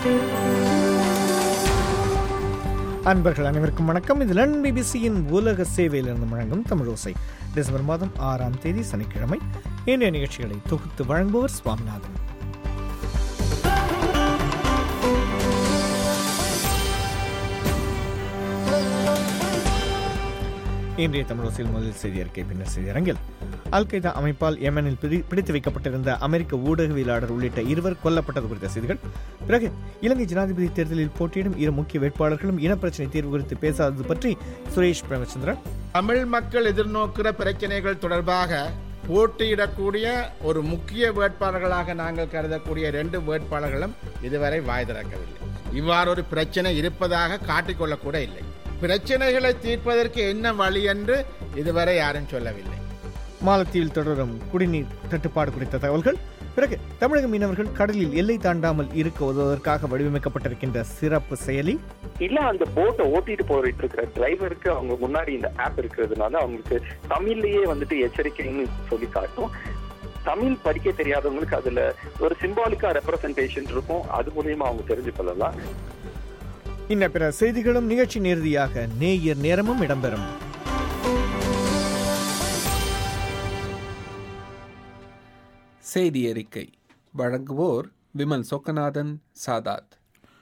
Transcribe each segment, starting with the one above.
அன்பர்கள் அனைவருக்கும் வணக்கம் இது லன் பிபிசியின் உலக சேவையிலிருந்து வழங்கும் தமிழோசை டிசம்பர் மாதம் ஆறாம் தேதி சனிக்கிழமை இன்றைய நிகழ்ச்சிகளை தொகுத்து வழங்குபவர் சுவாமிநாதன் இன்றைய தமிழோசையில் முதல் செய்தி அறிக்கை பின்னர் செய்தி அரங்கில் அல் qaeda அமைப்பால் யெமனில் பிடி- பிடித்து வைக்கப்பட்டிருந்த அமெரிக்க ஊடகவியலாளர் உள்ளிட்ட இருவர் கொல்லப்பட்டது குறித்த செய்திகள் பிறகு இலங்கை ஜனாதிபதி தேர்தலில் போட்டியிடும் இரு முக்கிய வேட்பாளர்களும் இனப்பிரச்சினை தீர்வு குறித்து பேசாதது பற்றி சுரேஷ் பிரேமச்சந்திரன் தமிழ் மக்கள் எதிர்நோக்கிற பிரச்சனைகள் தொடர்பாக போட்டியிடக்கூடிய ஒரு முக்கிய வேட்பாளர்களாக நாங்கள் கருதக்கூடிய ரெண்டு வேட்பாளர்களும் இதுவரை வாய் திறக்கவில்லை இவ்வாறு ஒரு பிரச்சனை இருப்பதாக காட்டிக்கொள்ளக்கூட இல்லை பிரச்சனைகளை தீர்ப்பதற்கு என்ன வழி என்று இதுவரை யாரும் சொல்லவில்லை மாலத்தீவில் தொடரும் குடிநீர் தட்டுப்பாடு குறித்த தகவல்கள் பிறகு தமிழக மீனவர்கள் கடலில் எல்லை தாண்டாமல் இருக்க உதவுவதற்காக வடிவமைக்கப்பட்டிருக்கின்ற சிறப்பு செயலி இல்ல அந்த போட்டை ஓட்டிட்டு போயிட்டு இருக்கிற டிரைவருக்கு அவங்க முன்னாடி இந்த ஆப் இருக்கிறதுனால அவங்களுக்கு தமிழ்லயே வந்துட்டு எச்சரிக்கைன்னு சொல்லி காட்டும் தமிழ் படிக்க தெரியாதவங்களுக்கு அதுல ஒரு சிம்பாலிக்கா ரெப்ரசன்டேஷன் இருக்கும் அது மூலியமா அவங்க தெரிஞ்சு கொள்ளலாம் இன்ன பிற செய்திகளும் நிகழ்ச்சி நேரடியாக நேயர் நேரமும் இடம்பெறும் செய்தி அறிக்கை வழங்குவோர் விமல் சொக்கநாதன் சாதாத்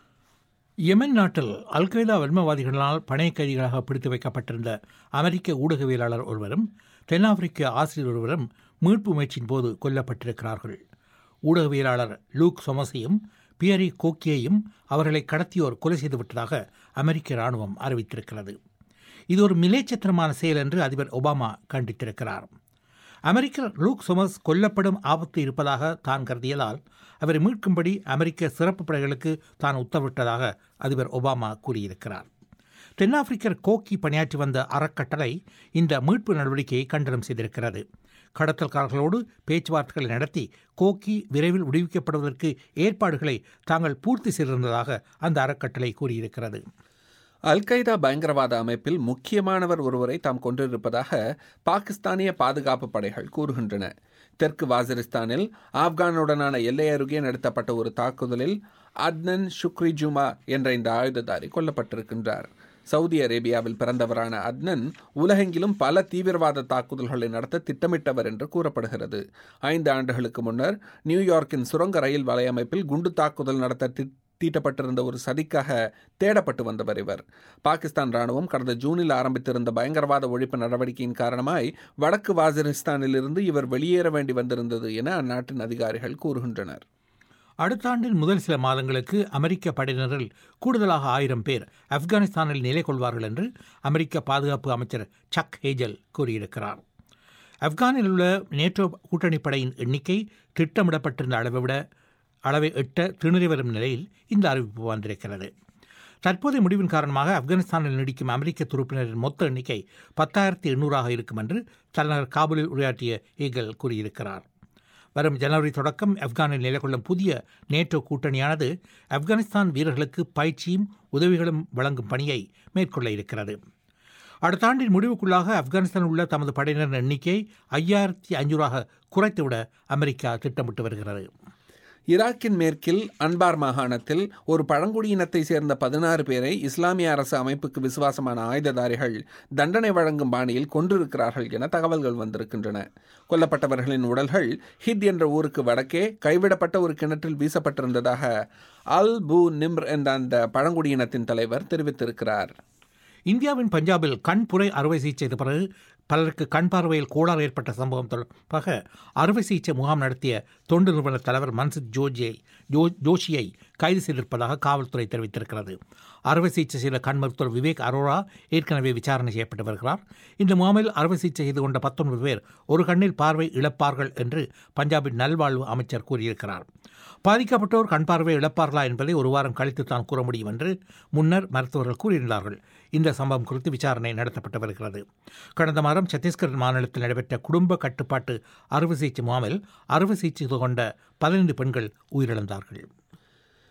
யெமன் நாட்டில் அல் qaeda வன்மவாதிகளால் பணைய கைதிகளாக பிடித்து வைக்கப்பட்டிருந்த அமெரிக்க ஊடகவியலாளர் ஒருவரும் தென்னாப்பிரிக்க ஆசிரியர் ஒருவரும் மீட்பு முயற்சியின் போது கொல்லப்பட்டிருக்கிறார்கள் ஊடகவியலாளர் லூக் சொமஸையும் பியரி கோக்கியையும் அவர்களை கடத்தியோர் கொலை செய்துவிட்டதாக அமெரிக்க இராணுவம் அறிவித்திருக்கிறது இது ஒரு மிலேச்சத்திரமான செயல் என்று அதிபர் ஒபாமா கண்டித்திருக்கிறார் அமெரிக்கர் லூக் சொமஸ் கொல்லப்படும் ஆபத்து இருப்பதாக தான் கருதியதால் அவரை மீட்கும்படி அமெரிக்க சிறப்பு படைகளுக்கு தான் உத்தரவிட்டதாக அதிபர் ஒபாமா கூறியிருக்கிறார் தென்னாப்பிரிக்கர் கோக்கி பணியாற்றி வந்த அறக்கட்டளை இந்த மீட்பு நடவடிக்கையை கண்டனம் செய்திருக்கிறது கடத்தல்காரர்களோடு பேச்சுவார்த்தைகளை நடத்தி கோக்கி விரைவில் விடுவிக்கப்படுவதற்கு ஏற்பாடுகளை தாங்கள் பூர்த்தி செய்திருந்ததாக அந்த அறக்கட்டளை கூறியிருக்கிறது அல் qaeda பயங்கரவாத அமைப்பில் முக்கியமானவர் ஒருவரை தாம் கொண்டிருப்பதாக பாகிஸ்தானிய பாதுகாப்பு படைகள் கூறுகின்றன தெற்கு வாசிரிஸ்தானில் ஆப்கானுடனான எல்லை அருகே நடத்தப்பட்ட ஒரு தாக்குதலில் அத்னன் ஷுக்ரி ஜுமா என்ற இந்த ஆயுததாரி கொல்லப்பட்டிருக்கின்றார் சவுதி அரேபியாவில் பிறந்தவரான அத்னன் உலகெங்கிலும் பல தீவிரவாத தாக்குதல்களை நடத்த திட்டமிட்டவர் என்று கூறப்படுகிறது ஐந்து ஆண்டுகளுக்கு முன்னர் நியூயார்க்கின் சுரங்க ரயில் வலையமைப்பில் குண்டு தாக்குதல் நடத்த தி- தீட்டப்பட்டிருந்த ஒரு சதிக்காக தேடப்பட்டு வந்தவர் இவர் பாகிஸ்தான் ராணுவம் கடந்த ஜூனில் ஆரம்பித்திருந்த பயங்கரவாத ஒழிப்பு நடவடிக்கையின் காரணமாய் வடக்கு வாசிரிஸ்தானிலிருந்து இவர் வெளியேற வேண்டி வந்திருந்தது என அந்நாட்டின் அதிகாரிகள் கூறுகின்றனர் அடுத்த ஆண்டின் முதல் சில மாதங்களுக்கு அமெரிக்க படையினரில் கூடுதலாக ஆயிரம் பேர் ஆப்கானிஸ்தானில் நிலை கொள்வார்கள் என்று அமெரிக்க பாதுகாப்பு அமைச்சர் சக் ஹேஜல் கூறியிருக்கிறார் ஆப்கானில் உள்ள நேட்டோ கூட்டணி படையின் எண்ணிக்கை திட்டமிடப்பட்டிருந்த அளவை விட அளவை எட்ட திணறி வரும் நிலையில் இந்த அறிவிப்பு வந்திருக்கிறது தற்போதைய முடிவின் காரணமாக ஆப்கானிஸ்தானில் நீடிக்கும் அமெரிக்க துருப்பினரின் மொத்த எண்ணிக்கை பத்தாயிரத்தி எண்ணூறாக இருக்கும் என்று தலைநகர் காபூலில் உரையாற்றிய ஈகல் கூறியிருக்கிறார் வரும் ஜனவரி தொடக்கம் ஆப்கானில் நிலை கொள்ளும் புதிய நேட்டோ கூட்டணியானது ஆப்கானிஸ்தான் வீரர்களுக்கு பயிற்சியும் உதவிகளும் வழங்கும் பணியை மேற்கொள்ள இருக்கிறது அடுத்த ஆண்டின் முடிவுக்குள்ளாக ஆப்கானிஸ்தான் உள்ள தமது படையினரின் எண்ணிக்கை ஐயாயிரத்தி ஐநூறாக குறைத்துவிட அமெரிக்கா திட்டமிட்டு வருகிறது ஈராக்கின் மேற்கில் அன்பார் மாகாணத்தில் ஒரு பழங்குடியினத்தை சேர்ந்த பதினாறு பேரை இஸ்லாமிய அரசு அமைப்புக்கு விசுவாசமான ஆயுததாரிகள் தண்டனை வழங்கும் பாணியில் கொன்றிருக்கிறார்கள் என தகவல்கள் வந்திருக்கின்றன கொல்லப்பட்டவர்களின் உடல்கள் ஹித் என்ற ஊருக்கு வடக்கே கைவிடப்பட்ட ஒரு கிணற்றில் வீசப்பட்டிருந்ததாக அல் பூ நிம்ர் என்ற அந்த பழங்குடியினத்தின் தலைவர் தெரிவித்திருக்கிறார் இந்தியாவின் பஞ்சாபில் கண்புரை அறுவை சிகிச்சை செய்த பிறகு பலருக்கு கண் பார்வையில் கோளாறு ஏற்பட்ட சம்பவம் தொடர்பாக அறுவை சிகிச்சை முகாம் நடத்திய தொண்டு நிறுவன தலைவர் மன்சுக் ஜோஜியை ஜோ ஜோஷியை கைது செய்திருப்பதாக காவல்துறை தெரிவித்திருக்கிறது அறுவை சிகிச்சை செய்த கண் மருத்துவர் விவேக் அரோரா ஏற்கனவே விசாரணை செய்யப்பட்டு வருகிறார் இந்த முகாமில் அறுவை சிகிச்சை செய்து கொண்ட பத்தொன்பது பேர் ஒரு கண்ணில் பார்வை இழப்பார்கள் என்று பஞ்சாபின் நல்வாழ்வு அமைச்சர் கூறியிருக்கிறார் பாதிக்கப்பட்டோர் கண் பார்வை இழப்பார்களா என்பதை ஒரு வாரம் கழித்து தான் கூற முடியும் என்று முன்னர் மருத்துவர்கள் கூறியிருந்தார்கள் இந்த சம்பவம் குறித்து விசாரணை நடத்தப்பட்டு வருகிறது கடந்த மாதம் சத்தீஸ்கர் மாநிலத்தில் நடைபெற்ற குடும்ப கட்டுப்பாட்டு அறுவை சிகிச்சை முகாமில் அறுவை சிகிச்சை செய்து கொண்ட பதினைந்து பெண்கள் உயிரிழந்தார்கள்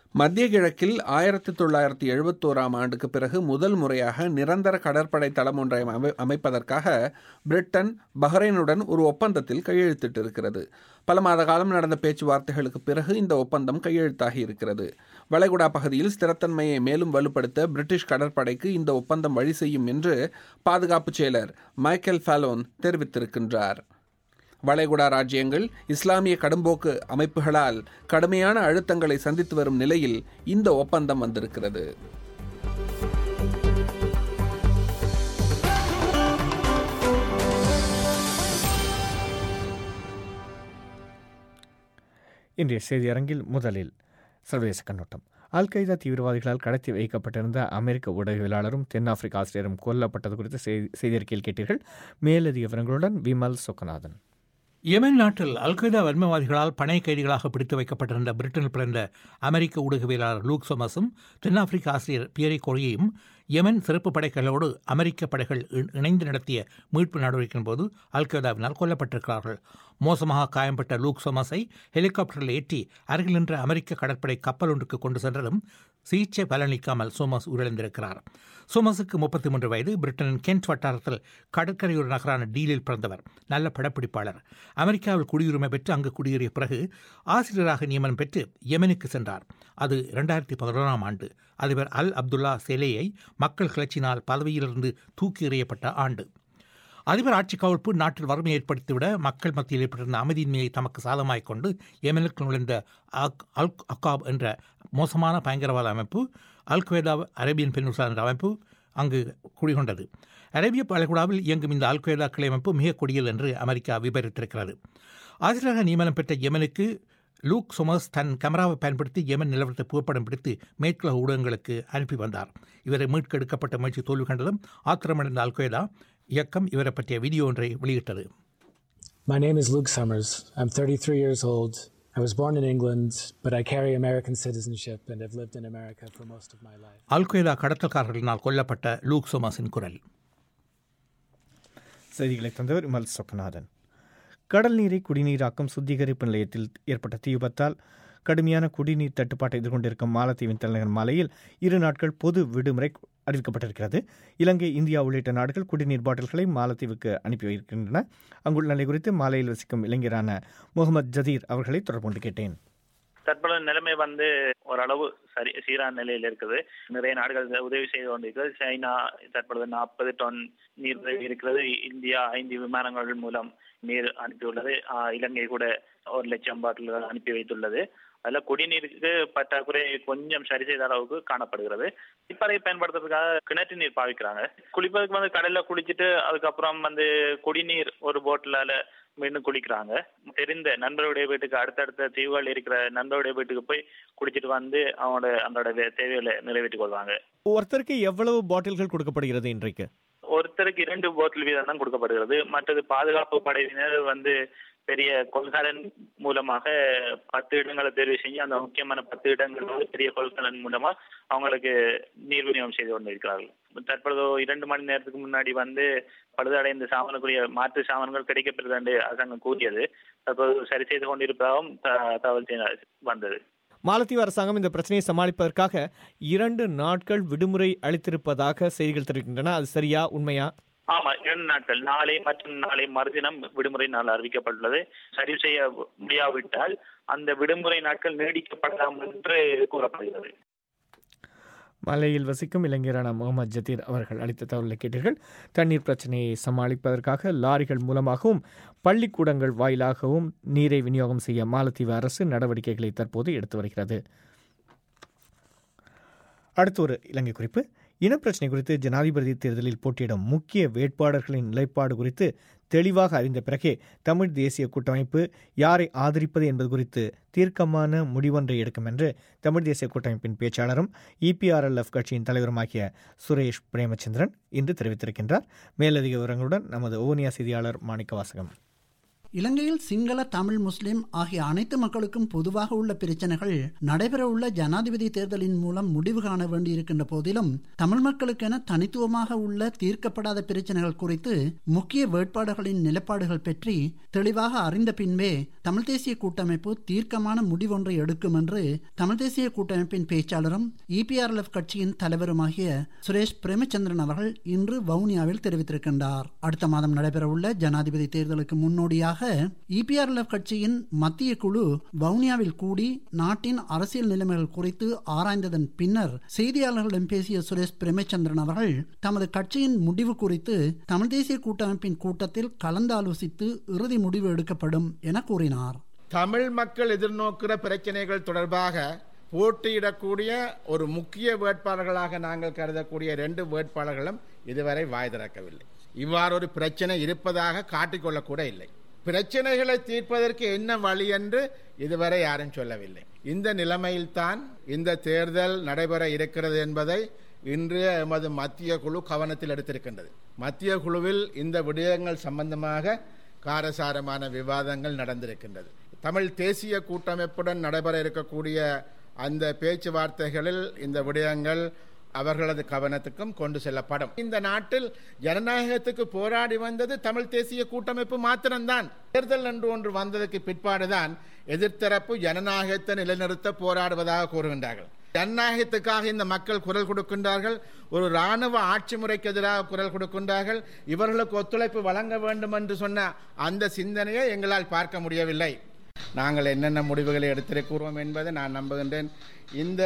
மத்திய கிழக்கில் ஆயிரத்தி தொள்ளாயிரத்தி எழுபத்தோராம் ஆண்டுக்கு பிறகு முதல் முறையாக நிரந்தர கடற்படை தளம் ஒன்றை அமை அமைப்பதற்காக பிரிட்டன் பஹ்ரைனுடன் ஒரு ஒப்பந்தத்தில் கையெழுத்திட்டிருக்கிறது பல மாத காலம் நடந்த பேச்சுவார்த்தைகளுக்கு பிறகு இந்த ஒப்பந்தம் கையெழுத்தாகி இருக்கிறது வளைகுடா பகுதியில் ஸ்திரத்தன்மையை மேலும் வலுப்படுத்த பிரிட்டிஷ் கடற்படைக்கு இந்த ஒப்பந்தம் வழி செய்யும் என்று பாதுகாப்பு செயலர் மைக்கேல் ஃபாலோன் தெரிவித்திருக்கின்றார் வளைகுடா ராஜ்யங்கள் இஸ்லாமிய கடும்போக்கு அமைப்புகளால் கடுமையான அழுத்தங்களை சந்தித்து வரும் நிலையில் இந்த ஒப்பந்தம் வந்திருக்கிறது இன்றைய செய்தியரங்கில் முதலில் சர்வதேச கண்ணோட்டம் அல் கைதா தீவிரவாதிகளால் கடத்தி வைக்கப்பட்டிருந்த அமெரிக்க ஊடகவியலாளரும் தென்னாப்பிரிக்க ஆசிரியரும் கொல்லப்பட்டது குறித்த செய்தி செய்தியறிக்கையில் கேட்டீர்கள் மேலதிக விவரங்களுடன் விமல் சொக்கநாதன் யெமன் நாட்டில் அல்கொய்தா வன்மவாதிகளால் பணை கைதிகளாக பிடித்து வைக்கப்பட்டிருந்த பிரிட்டனில் பிறந்த அமெரிக்க ஊடகவியலாளர் லூக் சொமஸும் தென்னாப்பிரிக்க ஆசிரியர் பியரி கொரியும் யெமன் சிறப்பு படைகளோடு அமெரிக்க படைகள் இ- இணைந்து நடத்திய மீட்பு நடவடிக்கையின் போது அல்கொய்தாவினால் கொல்லப்பட்டிருக்கிறார்கள் மோசமாக காயம்பட்ட லூக் சொமஸை ஹெலிகாப்டரில் ஏற்றி அருகில் நின்ற அமெரிக்க கடற்படை கப்பல் ஒன்றுக்கு கொண்டு சென்றதும் சிகிச்சை பலனளிக்காமல் சோமஸ் உயிரிழந்திருக்கிறார் சோமஸுக்கு முப்பத்தி மூன்று வயது பிரிட்டனின் கென்ட் வட்டாரத்தில் கடற்கரையோர நகரான டீலில் பிறந்தவர் நல்ல படப்பிடிப்பாளர் அமெரிக்காவில் குடியுரிமை பெற்று அங்கு குடியேறிய பிறகு ஆசிரியராக நியமனம் பெற்று யெமனுக்கு சென்றார் அது இரண்டாயிரத்தி பதினொன்றாம் ஆண்டு அதிபர் அல் அப்துல்லா செலேயை மக்கள் கிளர்ச்சியினால் பதவியிலிருந்து தூக்கி எறியப்பட்ட ஆண்டு அதிபர் ஆட்சி கவிழ்ப்பு நாட்டில் வறுமை ஏற்படுத்திவிட மக்கள் மத்தியில் ஏற்பட்டிருந்த அமைதியின்மையை தமக்கு சாதமாய்க் கொண்டு ஏமனுக்கு நுழைந்த அக் அல் அக்காப் என்ற மோசமான பயங்கரவாத அமைப்பு அல் குவேதா அரேபியன் பெண்ணுசா என்ற அமைப்பு அங்கு குடிகொண்டது அரேபிய பலகுடாவில் இயங்கும் இந்த அல் குவேதா கிளை அமைப்பு மிக கொடியல் என்று அமெரிக்கா விபரித்திருக்கிறது ஆசிரியராக நியமனம் பெற்ற யெமனுக்கு லூக் சொமஸ் தன் கேமராவை பயன்படுத்தி யெமன் நிலவரத்தை புகைப்படம் பிடித்து மேற்குலக ஊடகங்களுக்கு அனுப்பி வந்தார் இவரை மீட்கெடுக்கப்பட்ட முயற்சி தோல்வி கண்டதும் ஆத்திரமடைந்த அல் கொய்தா இயக்கம் இவரை பற்றிய வீடியோ ஒன்றை வெளியிட்டது My name is Luke Summers. I'm 33 years old. I was born in England, but I carry American citizenship and have lived in America for most of my life. Al Qaeda கடத்தல்காரர்களினால் கொல்லப்பட்ட Luke சொமஸின் குரல் செய்திகளை தந்தவர் விமல் சொக்கநாதன் கடல் நீரை குடிநீராக்கும் சுத்திகரிப்பு நிலையத்தில் ஏற்பட்ட தீ விபத்தால் கடுமையான குடிநீர் தட்டுப்பாட்டை எதிர்கொண்டிருக்கும் மாலத்தீவின் தலைநகர் மாலையில் இரு நாட்கள் பொது விடுமுறை அறிவிக்கப்பட்டிருக்கிறது இலங்கை இந்தியா உள்ளிட்ட நாடுகள் குடிநீர் பாட்டில்களை மாலத்தீவுக்கு அனுப்பி வைக்கின்றன அங்குள்ள நிலை குறித்து மாலையில் வசிக்கும் இளைஞரான முகமது ஜதீர் அவர்களை தொடர்பு கொண்டு கேட்டேன் தற்போது நிலைமை வந்து ஓரளவு சரி சீரான நிலையில் இருக்குது நிறைய நாடுகள் உதவி செய்து கொண்டிருக்கிறது சைனா தற்பொழுது நாற்பது டன் நீர் உதவி இருக்கிறது இந்தியா ஐந்து விமானங்கள் மூலம் நீர் அனுப்பியுள்ளது ஆஹ் இலங்கை கூட ஒரு லட்சம் பாட்டில்கள் அனுப்பி வைத்துள்ளது அதுல குடிநீருக்கு பற்றாக்குறை கொஞ்சம் சரி செய்த அளவுக்கு காணப்படுகிறது இப்பறை பயன்படுத்துறதுக்காக கிணற்று நீர் பாவிக்கிறாங்க குளிப்பதற்கு வந்து கடல்ல குளிச்சுட்டு அதுக்கப்புறம் வந்து குடிநீர் ஒரு போட்டிலால மீண்டும் குளிக்கிறாங்க தெரிந்த நண்பருடைய வீட்டுக்கு அடுத்தடுத்த தீவுகள் இருக்கிற நண்பருடைய வீட்டுக்கு போய் குளிச்சுட்டு வந்து அவனோட அன்றோட வே- தேவைகளை நிறைவேற்றிக் கொள்வாங்க ஒருத்தருக்கு எவ்வளவு பாட்டில்கள் கொடுக்கப்படுகிறது இன்றைக்கு ஒருத்தருக்கு இரண்டு போட்டில் வீதம் தான் கொடுக்கப்படுகிறது மற்றது பாதுகாப்பு படையினர் வந்து பெரிய கொள்கலன் மூலமாக பத்து இடங்களை தெரிவு செஞ்சு அந்த முக்கியமான பத்து இடங்கள் வந்து பெரிய கொள்கலன் மூலமா அவங்களுக்கு நீர் விநியோகம் செய்து கொண்டிருக்கிறார்கள் தற்பொழுது இரண்டு மணி நேரத்துக்கு முன்னாடி வந்து பழுதடைந்த சாமானுக்குரிய மாற்று சாமான்கள் கிடைக்கப்பெறுது என்று அரசாங்கம் கூறியது தற்போது சரி செய்து கொண்டிருப்பதாகவும் த- தகவல் செய்ய- வந்தது மாலத்தீவு அரசாங்கம் இந்த பிரச்சனையை சமாளிப்பதற்காக இரண்டு நாட்கள் விடுமுறை அளித்திருப்பதாக செய்திகள் தெரிவிக்கின்றன அது சரியா உண்மையா ஆமா இரண்டு நாட்கள் நாளை மற்றும் நாளை மறுதினம் விடுமுறை நாள் அறிவிக்கப்பட்டுள்ளது சரி செய்ய முடியாவிட்டால் அந்த விடுமுறை நாட்கள் நீடிக்கப்படலாம் என்று கூறப்படுகிறது மலையில் வசிக்கும் இளைஞரான முகமது ஜதீர் அவர்கள் அளித்த தகவலை கேட்டீர்கள் தண்ணீர் பிரச்சனையை சமாளிப்பதற்காக லாரிகள் மூலமாகவும் பள்ளிக்கூடங்கள் வாயிலாகவும் நீரை விநியோகம் செய்ய மாலத்தீவு அரசு நடவடிக்கைகளை தற்போது எடுத்து வருகிறது அடுத்து ஒரு இலங்கை குறிப்பு இனப்பிரச்சனை குறித்து ஜனாதிபதி தேர்தலில் போட்டியிடும் முக்கிய வேட்பாளர்களின் நிலைப்பாடு குறித்து தெளிவாக அறிந்த பிறகே தமிழ் தேசிய கூட்டமைப்பு யாரை ஆதரிப்பது என்பது குறித்து தீர்க்கமான முடிவொன்றை எடுக்கும் என்று தமிழ் தேசிய கூட்டமைப்பின் பேச்சாளரும் இபிஆர்எல்எஃப் கட்சியின் தலைவருமாகிய சுரேஷ் பிரேமச்சந்திரன் இன்று தெரிவித்திருக்கின்றார் மேலதிக விவரங்களுடன் நமது ஓனியா செய்தியாளர் மாணிக்க வாசகம் இலங்கையில் சிங்கள தமிழ் முஸ்லிம் ஆகிய அனைத்து மக்களுக்கும் பொதுவாக உள்ள பிரச்சனைகள் நடைபெறவுள்ள ஜனாதிபதி தேர்தலின் மூலம் முடிவு காண வேண்டியிருக்கின்ற போதிலும் தமிழ் மக்களுக்கென தனித்துவமாக உள்ள தீர்க்கப்படாத பிரச்சனைகள் குறித்து முக்கிய வேட்பாளர்களின் நிலைப்பாடுகள் பற்றி தெளிவாக அறிந்த பின்பே தமிழ் தேசிய கூட்டமைப்பு தீர்க்கமான முடிவொன்றை எடுக்கும் என்று தமிழ் தேசிய கூட்டமைப்பின் பேச்சாளரும் இபிஆர்எல்எஃப் கட்சியின் தலைவருமாகிய சுரேஷ் பிரேமச்சந்திரன் அவர்கள் இன்று வவுனியாவில் தெரிவித்திருக்கின்றார் அடுத்த மாதம் நடைபெறவுள்ள ஜனாதிபதி தேர்தலுக்கு முன்னோடியாக இபிஆர்எல்எஃப் கட்சியின் மத்திய குழு வவுனியாவில் கூடி நாட்டின் அரசியல் நிலைமைகள் குறித்து ஆராய்ந்ததன் பின்னர் செய்தியாளர்களிடம் பேசிய சுரேஷ் பிரேமச்சந்திரன் அவர்கள் தமது கட்சியின் முடிவு குறித்து தமிழ் தேசிய கூட்டமைப்பின் கூட்டத்தில் கலந்தாலோசித்து இறுதி முடிவு எடுக்கப்படும் என கூறினார் தமிழ் மக்கள் எதிர்நோக்கிற பிரச்சனைகள் தொடர்பாக போட்டியிடக்கூடிய ஒரு முக்கிய வேட்பாளர்களாக நாங்கள் கருதக்கூடிய ரெண்டு வேட்பாளர்களும் இதுவரை வாய் திறக்கவில்லை இவ்வாறு ஒரு பிரச்சனை இருப்பதாக காட்டிக்கொள்ளக்கூட இல்லை பிரச்சனைகளை தீர்ப்பதற்கு என்ன வழி என்று இதுவரை யாரும் சொல்லவில்லை இந்த நிலைமையில்தான் இந்த தேர்தல் நடைபெற இருக்கிறது என்பதை இன்று எமது மத்திய குழு கவனத்தில் எடுத்திருக்கின்றது மத்திய குழுவில் இந்த விடயங்கள் சம்பந்தமாக காரசாரமான விவாதங்கள் நடந்திருக்கின்றது தமிழ் தேசிய கூட்டமைப்புடன் நடைபெற இருக்கக்கூடிய அந்த பேச்சுவார்த்தைகளில் இந்த விடயங்கள் அவர்களது கவனத்துக்கும் கொண்டு செல்லப்படும் இந்த நாட்டில் ஜனநாயகத்துக்கு போராடி வந்தது தமிழ் தேசிய கூட்டமைப்பு மாத்திரம்தான் தேர்தல் என்று ஒன்று வந்ததற்கு பிற்பாடுதான் எதிர்த்தரப்பு ஜனநாயகத்தை நிலைநிறுத்த போராடுவதாக கூறுகின்றார்கள் ஜனநாயகத்துக்காக இந்த மக்கள் குரல் கொடுக்கின்றார்கள் ஒரு இராணுவ ஆட்சி முறைக்கு எதிராக குரல் கொடுக்கின்றார்கள் இவர்களுக்கு ஒத்துழைப்பு வழங்க வேண்டும் என்று சொன்ன அந்த சிந்தனையை எங்களால் பார்க்க முடியவில்லை நாங்கள் என்னென்ன முடிவுகளை எடுத்திருக்கிறோம் என்பதை நான் நம்புகின்றேன் இந்த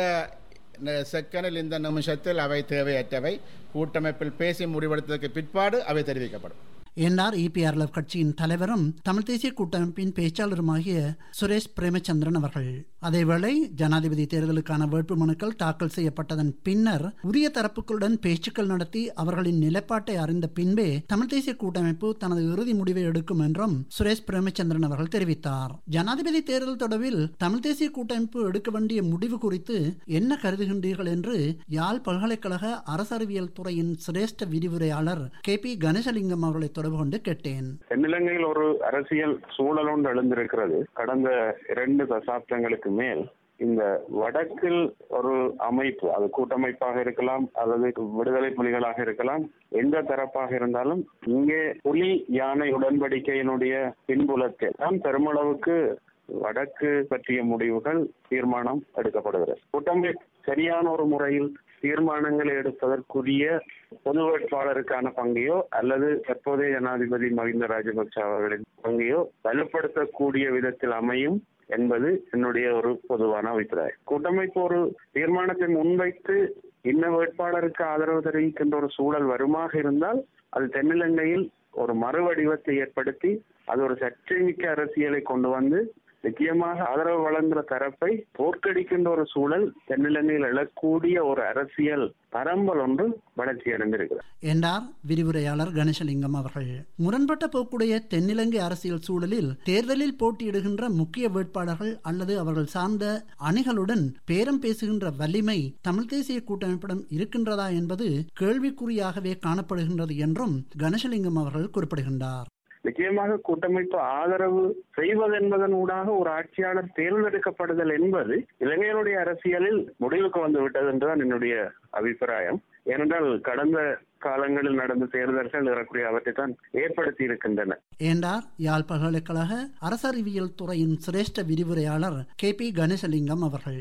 செகண்டில் இந்த நிமிஷத்தில் அவை தேவையற்றவை கூட்டமைப்பில் பேசி முடிவெடுத்ததற்கு பிற்பாடு அவை தெரிவிக்கப்படும் என்றார் இபிஆர்எல்எஃப் கட்சியின் தலைவரும் தமிழ் தேசிய கூட்டமைப்பின் பேச்சாளருமாகிய சுரேஷ் பிரேமச்சந்திரன் அவர்கள் அதேவேளை ஜனாதிபதி தேர்தலுக்கான வேட்புமனுக்கள் தாக்கல் செய்யப்பட்டதன் பின்னர் உரிய தரப்புகளுடன் பேச்சுக்கள் நடத்தி அவர்களின் நிலைப்பாட்டை அறிந்த பின்பே தமிழ் தேசிய கூட்டமைப்பு தனது இறுதி முடிவை எடுக்கும் என்றும் சுரேஷ் பிரேமச்சந்திரன் அவர்கள் தெரிவித்தார் ஜனாதிபதி தேர்தல் தொடர்பில் தமிழ் தேசிய கூட்டமைப்பு எடுக்க வேண்டிய முடிவு குறித்து என்ன கருதுகின்றீர்கள் என்று யாழ் பல்கலைக்கழக அரசறிவியல் துறையின் சிரேஷ்ட விரிவுரையாளர் கே பி கணேசலிங்கம் அவர்களை தொடர்பு கொண்டு கேட்டேன் தென்னிலங்கையில் ஒரு அரசியல் சூழல் ஒன்று எழுந்திருக்கிறது கடந்த இரண்டு தசாப்தங்களுக்கு மேல் இந்த வடக்கில் ஒரு அமைப்பு அது கூட்டமைப்பாக இருக்கலாம் அல்லது விடுதலை புலிகளாக இருக்கலாம் எந்த தரப்பாக இருந்தாலும் இங்கே புலி யானை உடன்படிக்கையினுடைய பின்புலத்தில் தான் பெருமளவுக்கு வடக்கு பற்றிய முடிவுகள் தீர்மானம் எடுக்கப்படுகிறது கூட்டமைப்பு சரியான ஒரு முறையில் தீர்மானங்களை எடுப்பதற்குரிய பொது வேட்பாளருக்கான பங்கையோ அல்லது தற்போதைய ஜனாதிபதி மஹிந்த ராஜபக்ச அவர்களின் பங்கையோ வலுப்படுத்தக்கூடிய விதத்தில் அமையும் என்பது என்னுடைய ஒரு பொதுவான அபிப்பிராயம் கூட்டமைப்பு ஒரு தீர்மானத்தை முன்வைத்து இன்ன வேட்பாளருக்கு ஆதரவு தெரிவிக்கின்ற ஒரு சூழல் வருமாக இருந்தால் அது தென்னிலங்கையில் ஒரு மறுவடிவத்தை ஏற்படுத்தி அது ஒரு சர்ச்சைமிக்க அரசியலை கொண்டு வந்து நிச்சயமாக ஆதரவு வழங்குகிற தரப்பை தோற்கடிக்கின்ற ஒரு சூழல் தென்னிலங்கையில் எழக்கூடிய ஒரு அரசியல் பரம்பல் ஒன்று வளர்ச்சி அடைந்திருக்கிறது என்றார் விரிவுரையாளர் கணேசலிங்கம் அவர்கள் முரண்பட்ட போக்குடைய தென்னிலங்கை அரசியல் சூழலில் தேர்தலில் போட்டியிடுகின்ற முக்கிய வேட்பாளர்கள் அல்லது அவர்கள் சார்ந்த அணிகளுடன் பேரம் பேசுகின்ற வலிமை தமிழ் தேசிய கூட்டமைப்பிடம் இருக்கின்றதா என்பது கேள்விக்குறியாகவே காணப்படுகின்றது என்றும் கணேசலிங்கம் அவர்கள் குறிப்பிடுகின்றார் நிச்சயமாக கூட்டமைப்பு ஆதரவு செய்வதென்பதன் ஊடாக ஒரு ஆட்சியாளர் தேர்ந்தெடுக்கப்படுதல் என்பது இலங்கையினுடைய அரசியலில் முடிவுக்கு வந்து விட்டது என்றுதான் என்னுடைய அபிப்பிராயம் ஏனென்றால் கடந்த காலங்களில் நடந்த தேர்தல்கள் ஏறக்குறைய அவற்றை தான் ஏற்படுத்தி இருக்கின்றன என்றார் யாழ் பல்கலைக்கழக அரசறிவியல் துறையின் சிரேஷ்ட விரிவுரையாளர் கே பி கணேசலிங்கம் அவர்கள்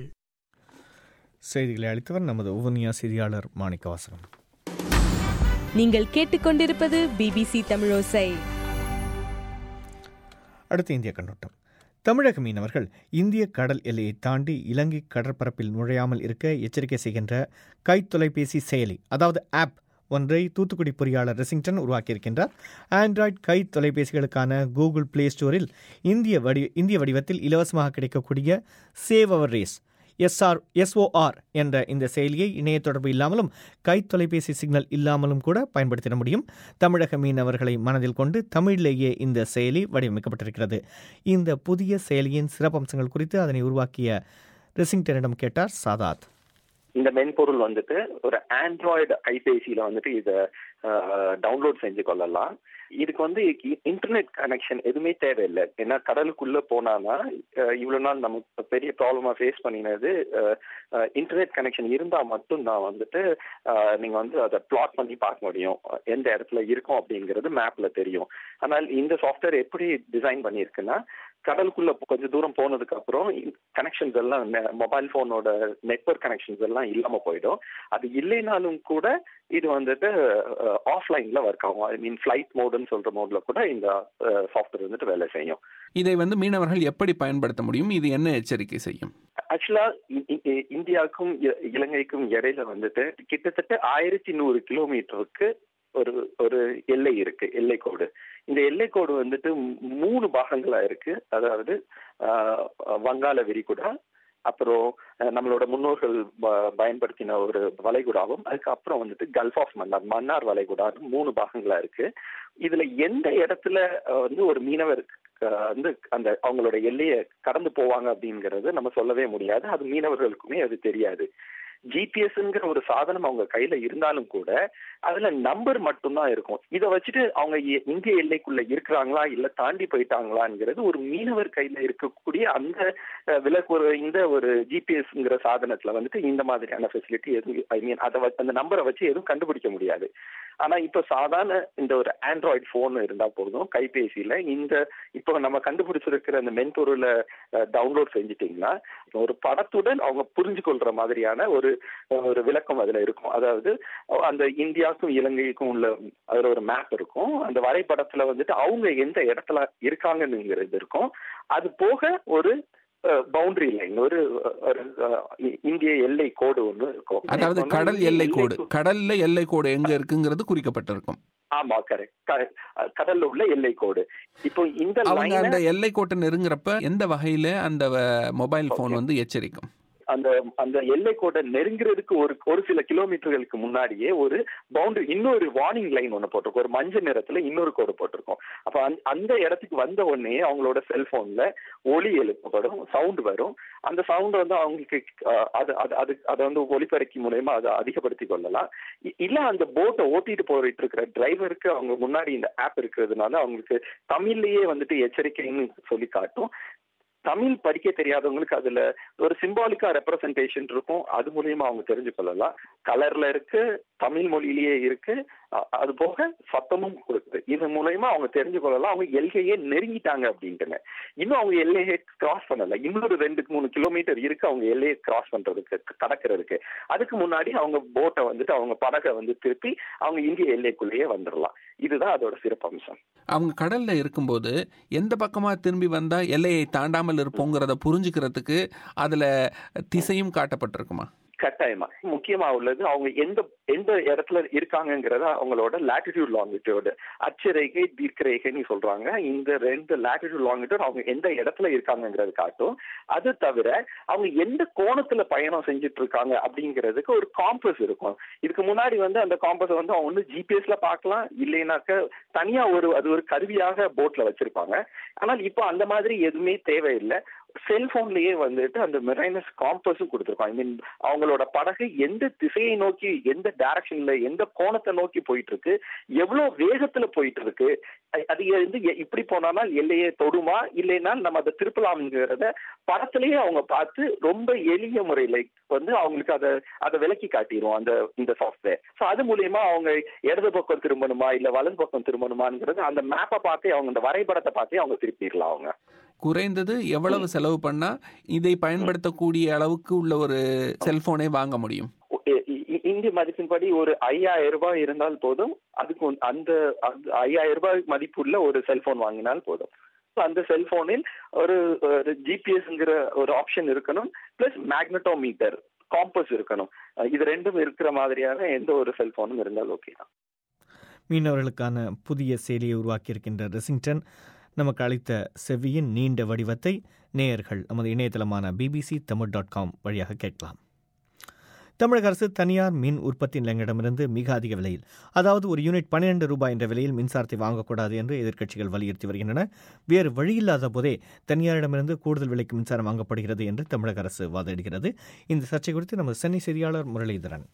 செய்திகளை அளித்தவர் நமது உவனியா செய்தியாளர் மாணிக்கவாசகம் நீங்கள் கேட்டுக்கொண்டிருப்பது பிபிசி தமிழோசை அடுத்து இந்திய கண்ணோட்டம் தமிழக மீனவர்கள் இந்திய கடல் எல்லையை தாண்டி இலங்கை கடற்பரப்பில் நுழையாமல் இருக்க எச்சரிக்கை செய்கின்ற கைத்தொலைபேசி செயலி அதாவது ஆப் ஒன்றை தூத்துக்குடி பொறியாளர் ரெசிங்டன் உருவாக்கியிருக்கின்றார் ஆண்ட்ராய்டு கை தொலைபேசிகளுக்கான கூகுள் பிளே ஸ்டோரில் இந்திய வடி இந்திய வடிவத்தில் இலவசமாக கிடைக்கக்கூடிய save our race SR SOR என்ற இந்த செயலியை இணைய தொடர்பு இல்லாமலும் கை தொலைபேசி சிக்னல் இல்லாமலும் கூட பயன்படுத்திட முடியும் தமிழக மீனவர்களை மனதில் கொண்டு தமிழிலேயே இந்த செயலி வடிவமைக்கப்பட்டிருக்கிறது இந்த புதிய செயலியின் சிறப்பம்சங்கள் குறித்து அதனை உருவாக்கிய ரெசிங்டனிடம் கேட்டார் சாதாத் இந்த மென்பொருள் வந்துட்டு ஒரு ஆண்ட்ராய்டு கைபேசியில வந்துட்டு இதை டவுன்லோட் செஞ்சு கொள்ளலாம் இதுக்கு வந்து இன்டர்நெட் கனெக்ஷன் எதுவுமே தேவையில்லை ஏன்னா கடலுக்குள்ள போனானா இவ்வளவு நாள் நமக்கு பெரிய ப்ராப்ளமா ஃபேஸ் பண்ணினது இன்டர்நெட் கனெக்ஷன் இருந்தா மட்டும்தான் வந்துட்டு நீங்க வந்து அதை பிளாட் பண்ணி பார்க்க முடியும் எந்த இடத்துல இருக்கும் அப்படிங்கிறது மேப்ல தெரியும் ஆனால் இந்த சாஃப்ட்வேர் எப்படி டிசைன் பண்ணியிருக்குன்னா கடலுக்குள்ள கொஞ்சம் தூரம் போனதுக்கு அப்புறம் கனெக்ஷன்ஸ் எல்லாம் மொபைல் போனோட நெட்ஒர்க் கனெக்ஷன்ஸ் எல்லாம் இல்லாம போயிடும் அது இல்லைனாலும் கூட இது வந்துட்டு ஆஃப்லைன்ல ஒர்க் ஆகும் ஐ மீன் ஃபிளைட் மோடுன்னு சொல்ற மோட்ல கூட இந்த சாஃப்ட்வேர் வந்துட்டு வேலை செய்யும் இதை வந்து மீனவர்கள் எப்படி பயன்படுத்த முடியும் இது என்ன எச்சரிக்கை செய்யும் ஆக்சுவலா இந்தியாவுக்கும் இலங்கைக்கும் இடையில வந்துட்டு கிட்டத்தட்ட ஆயிரத்தி நூறு கிலோமீட்டருக்கு ஒரு ஒரு எல்லை இருக்கு எல்லை கோடு இந்த எல்லை கோடு வந்துட்டு மூணு பாகங்களா இருக்கு அதாவது வங்காள விரிகுடா அப்புறம் நம்மளோட முன்னோர்கள் பயன்படுத்தின ஒரு வளைகுடாவும் அதுக்கப்புறம் வந்துட்டு கல்ஃப் ஆஃப் மன்னார் மன்னார் வளைகுடான்னு மூணு பாகங்களா இருக்கு இதுல எந்த இடத்துல வந்து ஒரு மீனவர் வந்து அந்த அவங்களோட எல்லையை கடந்து போவாங்க அப்படிங்கறது நம்ம சொல்லவே முடியாது அது மீனவர்களுக்குமே அது தெரியாது ஜிபிஎஸ்ங்கிற ஒரு சாதனம் அவங்க கையில இருந்தாலும் கூட அதுல நம்பர் மட்டும்தான் இருக்கும் இதை வச்சுட்டு அவங்க இந்திய எல்லைக்குள்ள இருக்கிறாங்களா இல்ல தாண்டி போயிட்டாங்களாங்கிறது ஒரு மீனவர் கையில இருக்கக்கூடிய அந்த விலக்கு ஒரு இந்த ஒரு ஜிபிஎஸ்ங்கிற சாதனத்துல வந்துட்டு இந்த மாதிரியான ஃபெசிலிட்டி எதுவும் ஐ மீன் அதை அந்த நம்பரை வச்சு எதுவும் கண்டுபிடிக்க முடியாது ஆனா இப்ப சாதாரண இந்த ஒரு ஆண்ட்ராய்டு போன் இருந்தா போதும் கைபேசியில இந்த இப்போ நம்ம கண்டுபிடிச்சிருக்கிற அந்த மென்பொருளை டவுன்லோட் செஞ்சிட்டீங்கன்னா ஒரு படத்துடன் அவங்க புரிஞ்சு கொள்ற மாதிரியான ஒரு ஒரு விளக்கம் அதுல இருக்கும் அதாவது அந்த இந்தியாவுக்கும் இலங்கைக்கும் உள்ள அதுல ஒரு மேப் இருக்கும் அந்த வரைபடத்துல வந்துட்டு அவங்க எந்த இடத்துல இருக்காங்கன்னுங்கிறது இருக்கும் அது போக ஒரு பவுண்டரி லைன் ஒரு இந்திய எல்லை கோடு ஒன்று இருக்கும் அதாவது கடல் எல்லை கோடு கடல்ல எல்லை கோடு எங்க இருக்குங்கிறது குறிக்கப்பட்டிருக்கும் ஆமா கரெக்ட் கடல்ல உள்ள எல்லை கோடு இப்போ இந்த அவங்க அந்த எல்லை கோட்டை நெருங்குறப்ப எந்த வகையில அந்த மொபைல் போன் வந்து எச்சரிக்கும் அந்த அந்த எல்லை கோட்டை நெருங்குறதுக்கு ஒரு ஒரு சில கிலோமீட்டர்களுக்கு முன்னாடியே ஒரு பவுண்டரி இன்னொரு வார்னிங் லைன் ஒன்று போட்டிருக்கோம் ஒரு மஞ்சள் நிறத்துல இன்னொரு கோடு போட்டிருக்கோம் அப்ப அந்த இடத்துக்கு வந்த உடனே அவங்களோட செல்போன்ல ஒலி எழுப்பப்படும் சவுண்ட் வரும் அந்த சவுண்ட் வந்து அவங்களுக்கு அது அது அது அதை வந்து ஒலிபெருக்கி மூலயமா அதை அதிகப்படுத்தி கொள்ளலாம் இல்ல அந்த போட்டை ஓட்டிட்டு போயிட்டு இருக்கிற டிரைவருக்கு அவங்க முன்னாடி இந்த ஆப் இருக்கிறதுனால அவங்களுக்கு தமிழ்லயே வந்துட்டு எச்சரிக்கைன்னு சொல்லி காட்டும் தமிழ் படிக்க தெரியாதவங்களுக்கு அதுல ஒரு சிம்பாலிக்கா ரெப்ரசன்டேஷன் இருக்கும் அது மூலியமா அவங்க தெரிஞ்சு கொள்ளலாம் கலர்ல இருக்கு தமிழ் மொழியிலேயே இருக்கு அது போக சத்தமும் கொடுக்குது இது மூலயமா அவங்க தெரிஞ்சு கொள்ளலாம் அவங்க எல்கையே நெருங்கிட்டாங்க அப்படின்ட்டுங்க இன்னும் அவங்க எல்லையை கிராஸ் பண்ணல இன்னொரு ரெண்டு மூணு கிலோமீட்டர் இருக்கு அவங்க எல்லையை கிராஸ் பண்றதுக்கு கடக்கிறதுக்கு அதுக்கு முன்னாடி அவங்க போட்டை வந்துட்டு அவங்க படகை வந்து திருப்பி அவங்க இந்திய எல்லைக்குள்ளேயே வந்துடலாம் இதுதான் அதோட சிறப்பம்சம் அவங்க கடல்ல இருக்கும்போது எந்த பக்கமா திரும்பி வந்தா எல்லையை தாண்டாமல் இருப்போங்கிறத புரிஞ்சுக்கிறதுக்கு அதுல திசையும் காட்டப்பட்டிருக்குமா கட்டாயமா முக்கியமா உள்ளது அவங்க எந்த எந்த இடத்துல இருக்காங்கிறத அவங்களோட லாட்டிடியூட் லாங்கிடியூடு அச்சரேகை தீர்க்கரேகைன்னு சொல்றாங்க இந்த ரெண்டு லாட்டிடியூட் லாங்கிடியூட் அவங்க எந்த இடத்துல இருக்காங்கிறது காட்டும் அது தவிர அவங்க எந்த கோணத்துல பயணம் செஞ்சுட்டு இருக்காங்க அப்படிங்கிறதுக்கு ஒரு காம்பஸ் இருக்கும் இதுக்கு முன்னாடி வந்து அந்த காம்பஸ் வந்து அவங்க வந்து ஜிபிஎஸ்ல பார்க்கலாம் இல்லைனாக்க தனியா ஒரு அது ஒரு கருவியாக போட்ல வச்சிருப்பாங்க ஆனால் இப்போ அந்த மாதிரி எதுவுமே தேவையில்லை செல்போன்லயே வந்துட்டு அந்த மெரைனஸ் காம்பஸும் கொடுத்துருப்பாங்க ஐ மீன் அவங்களோட படகு எந்த திசையை நோக்கி எந்த டைரக்ஷன்ல எந்த கோணத்தை நோக்கி போயிட்டு இருக்கு எவ்வளவு வேகத்துல போயிட்டு இருக்கு அது வந்து இப்படி போனாலும் எல்லையே தொடுமா இல்லைன்னா நம்ம அதை திருப்பலாம்ங்கிறத படத்திலேயே அவங்க பார்த்து ரொம்ப எளிய முறையில வந்து அவங்களுக்கு அதை அதை விலக்கி காட்டிடும் அந்த இந்த சாஃப்ட்வேர் ஸோ அது மூலியமா அவங்க இடது பக்கம் திரும்பணுமா இல்ல வலது பக்கம் திரும்பணுமாங்கிறது அந்த மேப்பை பார்த்தே அவங்க அந்த வரைபடத்தை பார்த்தே அவங்க திருப்பிடலாம் அவங்க குறைந்தது எவ்வளவு செலவு பண்ணா இதை பயன்படுத்தக்கூடிய அளவுக்கு உள்ள ஒரு செல்போனை வாங்க முடியும் இந்திய மதிப்பின்படி ஒரு ஐயாயிரம் ரூபாய் இருந்தால் போதும் அதுக்கு அந்த ஐயாயிரம் ரூபாய் மதிப்புள்ள ஒரு செல்போன் வாங்கினால் போதும் அந்த செல்போனில் ஒரு ஜிபிஎஸ்ங்கிற ஒரு ஆப்ஷன் இருக்கணும் பிளஸ் மேக்னட்டோமீட்டர் காம்பஸ் இருக்கணும் இது ரெண்டும் இருக்கிற மாதிரியான எந்த ஒரு செல்போனும் இருந்தால் ஓகே தான் மீனவர்களுக்கான புதிய செயலியை உருவாக்கியிருக்கின்ற ரெசிங்டன் நமக்கு அளித்த செவ்வியின் நீண்ட வடிவத்தை நேயர்கள் நமது இணையதளமான பிபிசி தமிழ் டாட் காம் வழியாக கேட்கலாம் தமிழக அரசு தனியார் மின் உற்பத்தி நிலையங்களிடமிருந்து மிக அதிக விலையில் அதாவது ஒரு யூனிட் பன்னிரண்டு ரூபாய் என்ற விலையில் மின்சாரத்தை வாங்கக்கூடாது என்று எதிர்க்கட்சிகள் வலியுறுத்தி வருகின்றன வேறு வழியில்லாத போதே தனியாரிடமிருந்து கூடுதல் விலைக்கு மின்சாரம் வாங்கப்படுகிறது என்று தமிழக அரசு வாதிடுகிறது இந்த சர்ச்சை குறித்து நமது சென்னை செய்தியாளர் முரளிதரன்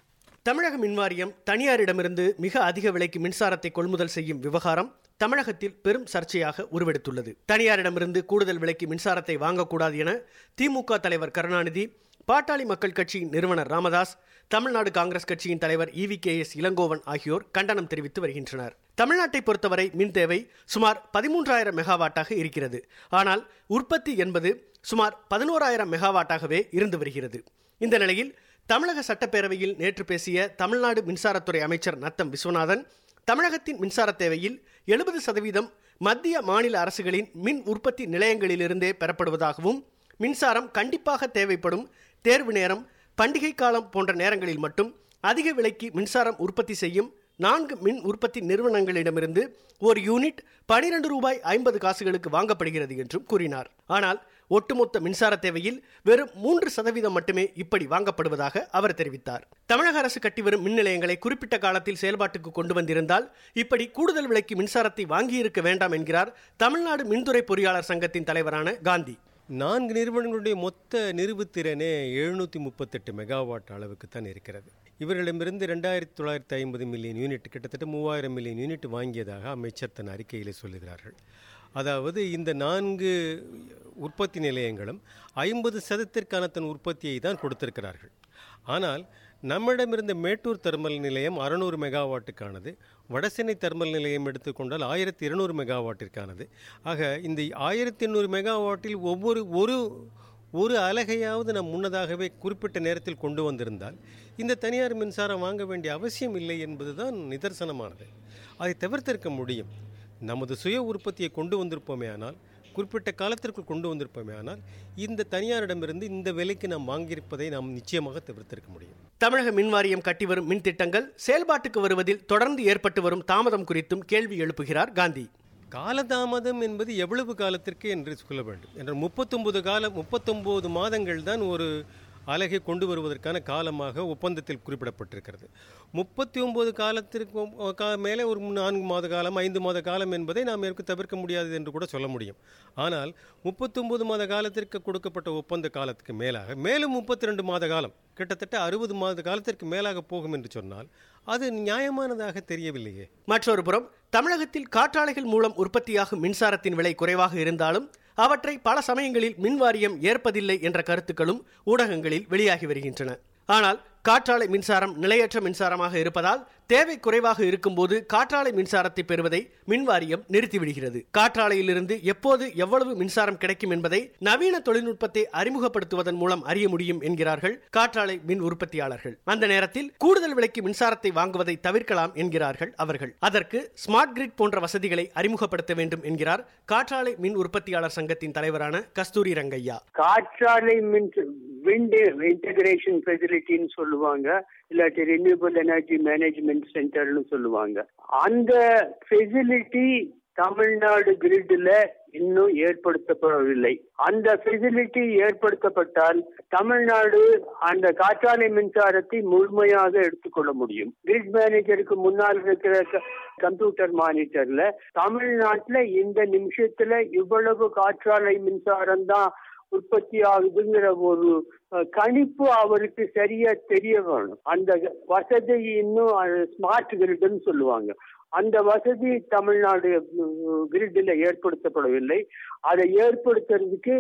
தமிழக மின்வாரியம் தனியாரிடமிருந்து மிக அதிக விலைக்கு மின்சாரத்தை கொள்முதல் செய்யும் விவகாரம் தமிழகத்தில் பெரும் சர்ச்சையாக உருவெடுத்துள்ளது தனியாரிடமிருந்து கூடுதல் விலைக்கு மின்சாரத்தை வாங்கக்கூடாது என திமுக தலைவர் கருணாநிதி பாட்டாளி மக்கள் கட்சியின் நிறுவனர் ராமதாஸ் தமிழ்நாடு காங்கிரஸ் கட்சியின் தலைவர் இவி கே எஸ் இளங்கோவன் ஆகியோர் கண்டனம் தெரிவித்து வருகின்றனர் தமிழ்நாட்டை பொறுத்தவரை மின் தேவை சுமார் பதிமூன்றாயிரம் மெகாவாட்டாக இருக்கிறது ஆனால் உற்பத்தி என்பது சுமார் பதினோராயிரம் மெகாவாட்டாகவே இருந்து வருகிறது இந்த நிலையில் தமிழக சட்டப்பேரவையில் நேற்று பேசிய தமிழ்நாடு மின்சாரத்துறை அமைச்சர் நத்தம் விஸ்வநாதன் தமிழகத்தின் மின்சார தேவையில் எழுபது சதவீதம் மத்திய மாநில அரசுகளின் மின் உற்பத்தி நிலையங்களிலிருந்தே பெறப்படுவதாகவும் மின்சாரம் கண்டிப்பாக தேவைப்படும் தேர்வு நேரம் பண்டிகை காலம் போன்ற நேரங்களில் மட்டும் அதிக விலைக்கு மின்சாரம் உற்பத்தி செய்யும் நான்கு மின் உற்பத்தி நிறுவனங்களிடமிருந்து ஒரு யூனிட் பனிரெண்டு ரூபாய் ஐம்பது காசுகளுக்கு வாங்கப்படுகிறது என்றும் கூறினார் ஆனால் ஒட்டுமொத்த மின்சார தேவையில் வெறும் மூன்று சதவீதம் மட்டுமே இப்படி வாங்கப்படுவதாக அவர் தெரிவித்தார் தமிழக அரசு கட்டி வரும் மின் நிலையங்களை குறிப்பிட்ட காலத்தில் செயல்பாட்டுக்கு கொண்டு வந்திருந்தால் இப்படி கூடுதல் விலைக்கு மின்சாரத்தை வாங்கியிருக்க வேண்டாம் என்கிறார் தமிழ்நாடு மின்துறை பொறியாளர் சங்கத்தின் தலைவரான காந்தி நான்கு நிறுவனங்களுடைய மொத்த நிறுவுத்திறனே எழுநூற்றி முப்பத்தெட்டு மெகாவாட் அளவுக்கு தான் இருக்கிறது இவர்களிடமிருந்து ரெண்டாயிரத்தி தொள்ளாயிரத்தி ஐம்பது மில்லியன் யூனிட் கிட்டத்தட்ட மூவாயிரம் மில்லியன் யூனிட் வாங்கியதாக அமைச்சர் தன் அறிக்கையில் சொல்லுகிறார்கள் அதாவது இந்த நான்கு உற்பத்தி நிலையங்களும் ஐம்பது சதத்திற்கான தன் உற்பத்தியை தான் கொடுத்திருக்கிறார்கள் ஆனால் நம்மிடமிருந்த மேட்டூர் தெர்மல் நிலையம் அறநூறு மெகாவாட்டுக்கானது வடசென்னை தெர்மல் நிலையம் எடுத்துக்கொண்டால் ஆயிரத்தி இருநூறு மெகாவாட்டிற்கானது ஆக இந்த ஆயிரத்தி எண்ணூறு மெகாவாட்டில் ஒவ்வொரு ஒரு ஒரு அலகையாவது நம் முன்னதாகவே குறிப்பிட்ட நேரத்தில் கொண்டு வந்திருந்தால் இந்த தனியார் மின்சாரம் வாங்க வேண்டிய அவசியம் இல்லை என்பதுதான் நிதர்சனமானது அதை தவிர்த்திருக்க முடியும் நமது சுய உற்பத்தியை கொண்டு வந்திருப்போமே ஆனால் குறிப்பிட்ட காலத்திற்குள் கொண்டு வந்திருப்போமே ஆனால் இந்த தனியாரிடமிருந்து இந்த விலைக்கு நாம் வாங்கியிருப்பதை நாம் நிச்சயமாக தவிர்த்திருக்க முடியும் தமிழக மின்வாரியம் கட்டி வரும் மின் திட்டங்கள் செயல்பாட்டுக்கு வருவதில் தொடர்ந்து ஏற்பட்டு வரும் தாமதம் குறித்தும் கேள்வி எழுப்புகிறார் காந்தி காலதாமதம் என்பது எவ்வளவு காலத்திற்கு என்று சொல்ல வேண்டும் என்ற முப்பத்தொன்பது கால முப்பத்தொன்பது மாதங்கள் தான் ஒரு அலகை கொண்டு வருவதற்கான காலமாக ஒப்பந்தத்தில் குறிப்பிடப்பட்டிருக்கிறது முப்பத்தி ஒன்பது காலத்திற்கு மேலே ஒரு நான்கு மாத காலம் ஐந்து மாத காலம் என்பதை நாம் எனக்கு தவிர்க்க முடியாது என்று கூட சொல்ல முடியும் ஆனால் முப்பத்தொன்பது மாத காலத்திற்கு கொடுக்கப்பட்ட ஒப்பந்த காலத்துக்கு மேலாக மேலும் முப்பத்தி ரெண்டு மாத காலம் கிட்டத்தட்ட அறுபது மாத காலத்திற்கு மேலாக போகும் என்று சொன்னால் அது நியாயமானதாக தெரியவில்லையே மற்றொரு புறம் தமிழகத்தில் காற்றாலைகள் மூலம் உற்பத்தியாகும் மின்சாரத்தின் விலை குறைவாக இருந்தாலும் அவற்றை பல சமயங்களில் மின்வாரியம் ஏற்பதில்லை என்ற கருத்துக்களும் ஊடகங்களில் வெளியாகி வருகின்றன ஆனால் காற்றாலை மின்சாரம் நிலையற்ற மின்சாரமாக இருப்பதால் தேவை குறைவாக இருக்கும்போது காற்றாலை மின்சாரத்தை பெறுவதை மின்வாரியம் நிறுத்திவிடுகிறது காற்றாலையிலிருந்து எப்போது எவ்வளவு மின்சாரம் கிடைக்கும் என்பதை நவீன தொழில்நுட்பத்தை அறிமுகப்படுத்துவதன் மூலம் அறிய முடியும் என்கிறார்கள் காற்றாலை மின் உற்பத்தியாளர்கள் அந்த நேரத்தில் கூடுதல் விலைக்கு மின்சாரத்தை வாங்குவதை தவிர்க்கலாம் என்கிறார்கள் அவர்கள் அதற்கு ஸ்மார்ட் கிரிட் போன்ற வசதிகளை அறிமுகப்படுத்த வேண்டும் என்கிறார் காற்றாலை மின் உற்பத்தியாளர் சங்கத்தின் தலைவரான கஸ்தூரி ரங்கையா காற்றாலை மின் விண்ட் இன்டகிரேஷன் ஃபெசிலிட்டின்னு சொல்லுவாங்க இல்லாட்டி ரினியூபிள் எனர்ஜி மேனேஜ்மெண்ட் சென்டர்னு சொல்லுவாங்க அந்த ஃபெசிலிட்டி தமிழ்நாடு கிரிட்ல இன்னும் ஏற்படுத்தப்படவில்லை அந்த ஃபெசிலிட்டி ஏற்படுத்தப்பட்டால் தமிழ்நாடு அந்த காற்றாலை மின்சாரத்தை முழுமையாக எடுத்துக்கொள்ள முடியும் கிரிட் மேனேஜருக்கு முன்னால் இருக்கிற கம்ப்யூட்டர் மானிட்டர்ல தமிழ்நாட்டுல இந்த நிமிஷத்துல இவ்வளவு காற்றாலை மின்சாரம் தான் உற்பத்தி ஆகுதுங்கிற ஒரு கணிப்பு அவருக்கு சரியா தெரிய வேணும் அந்த வசதி இன்னும் ஸ்மார்ட் கிரிட்னு சொல்லுவாங்க அந்த வசதி தமிழ்நாடு கிரிட்டில் ஏற்படுத்தப்படவில்லை அதை ஏற்படுத்துறதுக்கு